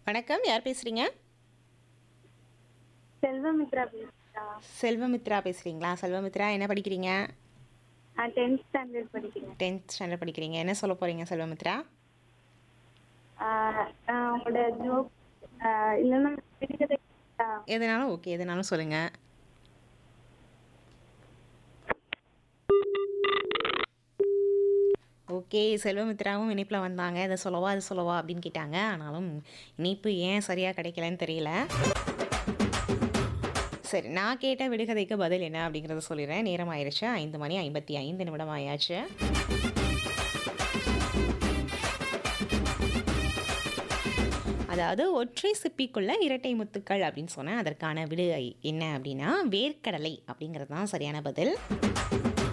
வணக்கம் யார் பேசுகிறீங்க செல்வமித்ரா பேசுறா செல்வமித்ரா பேசுகிறீங்களா செல்வமித்ரா என்ன படிக்கிறீங்க நான் டென்த் ஸ்டாண்டர்ட் படிக்கிறேன் டென்த் ஸ்டாண்டர்ட் படிக்கிறீங்க என்ன சொல்ல போகிறீங்க செல்வமித்ரா ஆஹ் நான் உங்களோட ஜோக் இல்லைன்னா விடுகதை கேட்டா? எதுனாலும் ஓகே எதுனாலும் சொல்லுங்கள் ஓகே செல்வமித்ராவும் இனிப்பில் வந்தாங்க இதை சொல்லவா அது சொல்லவா அப்படின்னு கேட்டாங்க ஆனாலும் இனிப்பு ஏன் சரியாக கிடைக்கலன்னு தெரியல சரி நான் கேட்ட விடுகதைக்கு பதில் என்ன அப்படிங்கிறத சொல்லிடுறேன் நேரம் ஆயிடுச்சு ஐந்து மணி ஐம்பத்தி ஐந்து நிமிடம் ஆயாச்சு அதாவது ஒற்றை சிப்பிக்குள்ள இரட்டை முத்துக்கள் அப்படின்னு சொன்னேன் அதற்கான விடு என்ன அப்படின்னா வேர்க்கடலை அப்படிங்கிறது தான் சரியான பதில்